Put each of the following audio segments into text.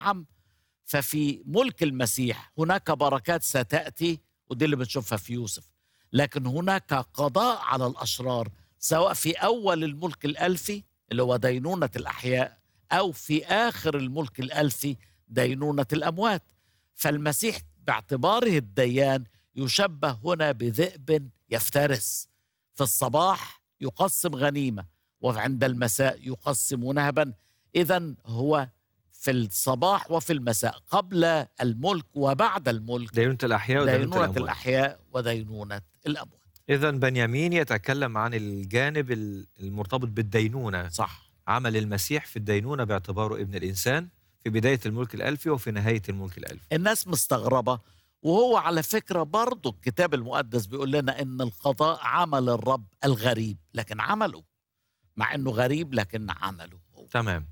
عم ففي ملك المسيح هناك بركات ستأتي ودي اللي بنشوفها في يوسف لكن هناك قضاء على الأشرار سواء في أول الملك الألفي اللي هو دينونة الأحياء أو في آخر الملك الألفي دينونة الأموات فالمسيح باعتباره الديان يشبه هنا بذئب يفترس في الصباح يقسم غنيمة وعند المساء يقسم نهبا إذا هو في الصباح وفي المساء قبل الملك وبعد الملك دينونة الأحياء ودينونة دينونة الأموات الأحياء ودينونة الأموات إذا بنيامين يتكلم عن الجانب المرتبط بالدينونة صح عمل المسيح في الدينونة باعتباره ابن الإنسان في بداية الملك الألفي وفي نهاية الملك الألفي الناس مستغربة وهو على فكرة برضو الكتاب المقدس بيقول لنا إن القضاء عمل الرب الغريب لكن عمله مع إنه غريب لكن عمله هو. تمام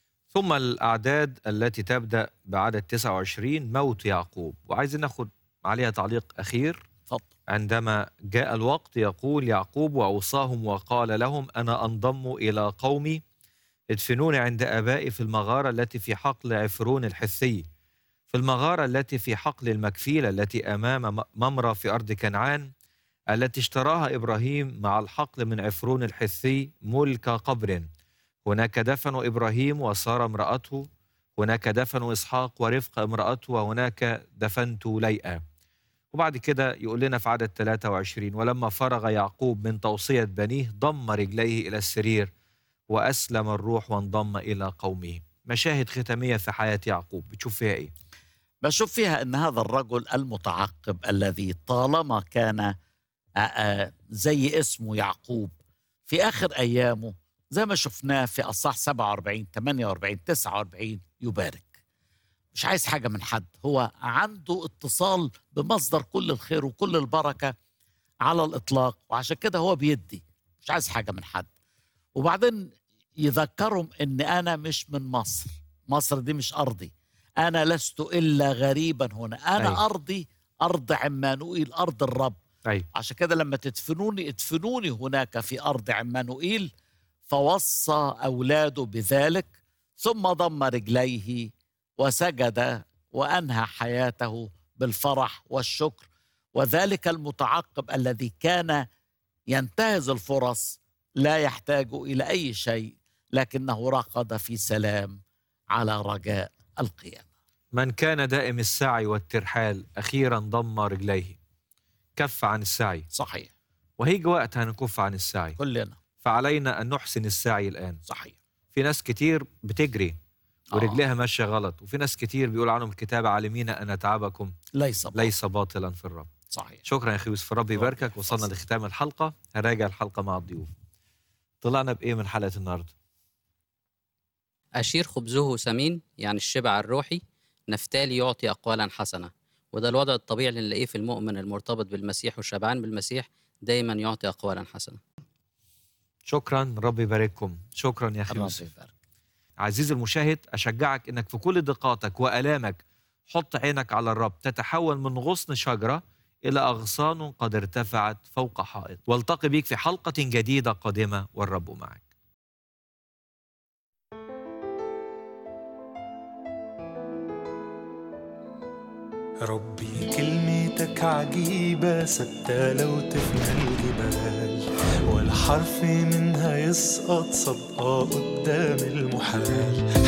ثم الأعداد التي تبدأ بعدد 29 موت يعقوب وعايزين ناخد عليها تعليق أخير اتفضل عندما جاء الوقت يقول يعقوب وأوصاهم وقال لهم أنا أنضم إلى قومي ادفنوني عند آبائي في المغارة التي في حقل عفرون الحثي في المغارة التي في حقل المكفيلة التي أمام ممرة في أرض كنعان التي اشتراها إبراهيم مع الحقل من عفرون الحثي ملك قبر هناك دفنوا إبراهيم وسارة امرأته هناك دفنوا إسحاق ورفقة امرأته وهناك دفنت ليئة وبعد كده يقول لنا في عدد 23 ولما فرغ يعقوب من توصية بنيه ضم رجليه إلى السرير وأسلم الروح وانضم إلى قومه مشاهد ختامية في حياة يعقوب بتشوف فيها إيه؟ بشوف فيها ان هذا الرجل المتعقب الذي طالما كان آه، آه، زي اسمه يعقوب في اخر ايامه زي ما شفناه في اصح 47 48 49 يبارك مش عايز حاجه من حد هو عنده اتصال بمصدر كل الخير وكل البركه على الاطلاق وعشان كده هو بيدي مش عايز حاجه من حد وبعدين يذكرهم ان انا مش من مصر مصر دي مش ارضي انا لست الا غريبا هنا انا أيوة. أيوة. ارضي ارض عمانوئيل ارض الرب أيوة عشان كده لما تدفنوني ادفنوني هناك في ارض عمانوئيل فوصى اولاده بذلك ثم ضم رجليه وسجد وانهى حياته بالفرح والشكر وذلك المتعقب الذي كان ينتهز الفرص لا يحتاج الى اي شيء لكنه رقد في سلام على رجاء القيامه من كان دائم السعي والترحال أخيرا ضم رجليه كف عن السعي صحيح وهيجي وقت هنكف عن السعي كلنا فعلينا أن نحسن السعي الآن صحيح في ناس كتير بتجري آه. ورجليها ماشية غلط وفي ناس كتير بيقول عنهم الكتاب عالمين أن تعبكم ليس باطل. ليس باطلا في الرب صحيح شكرا يا أخي يوسف الرب يباركك وصلنا يحفظك. لختام الحلقة هراجع الحلقة مع الضيوف طلعنا بإيه من حلقة النهاردة أشير خبزه سمين يعني الشبع الروحي نفتالي يعطي أقوالا حسنة وده الوضع الطبيعي اللي نلاقيه في المؤمن المرتبط بالمسيح والشبعان بالمسيح دايما يعطي أقوالا حسنة شكرا رب يبارككم شكرا يا أخي الرب يوسف يبارك عزيزي المشاهد أشجعك إنك في كل ضيقاتك وآلامك حط عينك على الرب تتحول من غصن شجرة إلى أغصان قد ارتفعت فوق حائط والتقي بيك في حلقة جديدة قادمة والرب معك ربي كلمتك عجيبة ثابتة لو تفنى الجبال ولا حرف منها يسقط صدقة قدام المحال